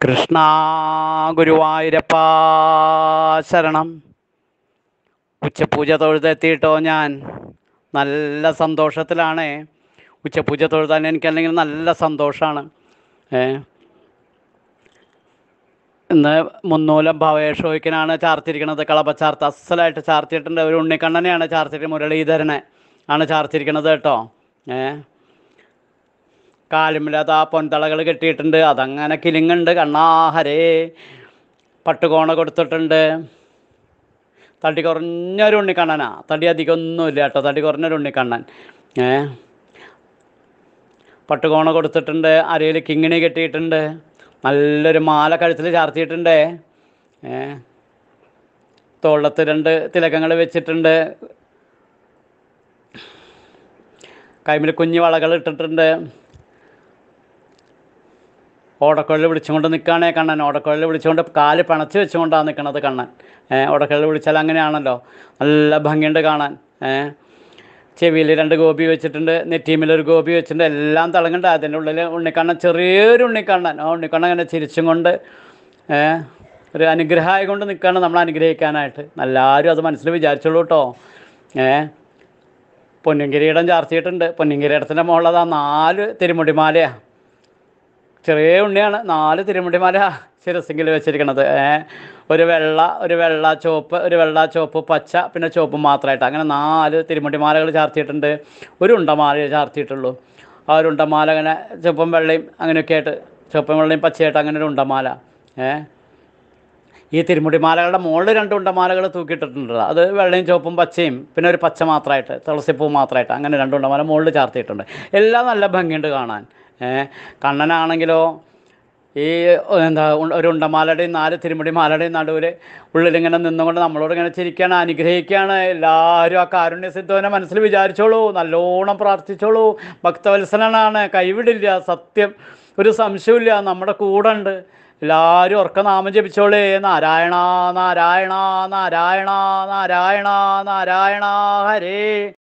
കൃഷ്ണ ഗുരുവായൂരപ്പ ശരണം ഉച്ചപൂജ തൊഴുതെത്തിയിട്ടോ ഞാൻ നല്ല സന്തോഷത്തിലാണ് ഉച്ചപൂജ തൊഴുതാൻ എനിക്കല്ലെങ്കിൽ നല്ല സന്തോഷമാണ് ഏ ഇന്ന് മുന്നൂലം ഭവേഷോയ്ക്കനാണ് ചാർത്തിരിക്കുന്നത് കളപ്പച്ചാർത്ത് അസലായിട്ട് ചാർത്തിയിട്ടുണ്ട് ഒരു ഉണ്ണിക്കണ്ണനെയാണ് ചാർത്തിയിട്ട് മുരളീധരനെ ആണ് ചാർത്തിരിക്കുന്നത് കേട്ടോ ഏ കാലുമില്ലാത്ത ആ പൊൻതളകൾ കെട്ടിയിട്ടുണ്ട് അതങ്ങനെ കിലിങ്ങുണ്ട് കണ്ണാഹരേ പട്ടുകോണ കൊടുത്തിട്ടുണ്ട് തടി കുറഞ്ഞൊരു ഉണ്ണിക്കണ്ണനാ തടി അധികം ഒന്നുമില്ല കേട്ടോ തടി കുറഞ്ഞൊരു ഉണ്ണിക്കണ്ണൻ ഏ പട്ടുകോണ കൊടുത്തിട്ടുണ്ട് അരയിൽ കിങ്ങിണി കെട്ടിയിട്ടുണ്ട് നല്ലൊരു മാല കഴുത്തിൽ ചാർത്തിയിട്ടുണ്ട് ഏ തോളത്ത് രണ്ട് തിലകങ്ങൾ വെച്ചിട്ടുണ്ട് കൈമിൽ കുഞ്ഞു വളകൾ ഇട്ടിട്ടുണ്ട് ഓടക്കുഴൽ വിളിച്ചുകൊണ്ട് നിൽക്കുകയാണേ കണ്ണൻ ഓടക്കുഴൽ വിളിച്ചുകൊണ്ട് കാല് പണച്ച് വെച്ചുകൊണ്ടാണ് നിൽക്കുന്നത് കണ്ണൻ ഏഹ് ഓടക്കുഴൽ വിളിച്ചാൽ അങ്ങനെയാണല്ലോ നല്ല ഭംഗിയുണ്ട് കാണാൻ ഏഹ് ചെവിയിൽ രണ്ട് ഗോപി വെച്ചിട്ടുണ്ട് നെറ്റീമിലൊരു ഗോപി വെച്ചിട്ടുണ്ട് എല്ലാം തിളങ്ങുന്നുണ്ട് അതിൻ്റെ ഉള്ളിൽ ഉണ്ണിക്കണ്ണൻ ചെറിയൊരു ഉണ്ണിക്കണ്ണൻ ആ ഉണ്ണിക്കണ്ണൻ ഇങ്ങനെ ചിരിച്ചും കൊണ്ട് ഏഹ് ഒരു അനുഗ്രഹമായി കൊണ്ട് നിൽക്കുകയാണ് നമ്മൾ അനുഗ്രഹിക്കാനായിട്ട് എല്ലാവരും അത് മനസ്സിൽ വിചാരിച്ചോളൂ കേട്ടോ ഏഹ് പൊന്നിൻകിരീടം ചാർത്തിയിട്ടുണ്ട് പൊന്നിൻകിരീടത്തിൻ്റെ മുകളിൽ ആ നാല് തിരുമുടിമാലയാണ് ചെറിയ ഉണ്ണിയാണ് നാല് തിരുമുടിമാല ശിരസിങ്കിൽ വെച്ചിരിക്കണത് ഏ ഒരു വെള്ള ഒരു വെള്ള ചുവപ്പ് ഒരു വെള്ള ചുവപ്പ് പച്ച പിന്നെ ചുവപ്പ് മാത്രമായിട്ട് അങ്ങനെ നാല് തിരുമുടിമാലകൾ ചാർത്തിയിട്ടുണ്ട് ഒരു ഉണ്ടമാല ചാർത്തിയിട്ടുള്ളൂ ആ ഒരു ഉണ്ടമാല അങ്ങനെ ചുവപ്പും വെള്ളയും അങ്ങനെയൊക്കെ ആയിട്ട് ചുവപ്പും വെള്ളയും പച്ചയായിട്ട് അങ്ങനെ ഒരു ഉണ്ടമാല ഏ ഈ തിരുമുടിമാലകളുടെ മുകളിൽ രണ്ട് ഉണ്ടമാലകൾ തൂക്കിയിട്ടിട്ടുണ്ട് അത് വെള്ളയും ചുവപ്പും പച്ചയും പിന്നെ ഒരു പച്ച മാത്രമായിട്ട് തുളസിപ്പൂ മാത്രമായിട്ട് അങ്ങനെ രണ്ട് ഉണ്ടമാല മുകളിൽ ചാർത്തിയിട്ടുണ്ട് എല്ലാം നല്ല ഭംഗിയുണ്ട് കാണാൻ ഏ കണ്ണനാണെങ്കിലോ ഈ എന്താ ഉ- ഒരു ഉണ്ടമാലയുടെയും നാല് തിരുമുടി മാലയുടെയും നടുവിൽ ഉള്ളിലിങ്ങനെ നിന്നുകൊണ്ട് നമ്മളോട് ഇങ്ങനെ ചിരിക്കുകയാണ് അനുഗ്രഹിക്കുകയാണ് എല്ലാവരും ആ കാരുണ്യ സിദ്ധവനെ മനസ്സിൽ വിചാരിച്ചോളൂ നല്ലോണം പ്രാർത്ഥിച്ചോളൂ ഭക്തവത്സലനാണ് കൈവിടില്ല സത്യം ഒരു സംശയമില്ല നമ്മുടെ കൂടെ ഉണ്ട് എല്ലാവരും ഉറക്ക നാമം ജപിച്ചോളേ നാരായണ നാരായണ നാരായണ നാരായണ നാരായണ ഹരേ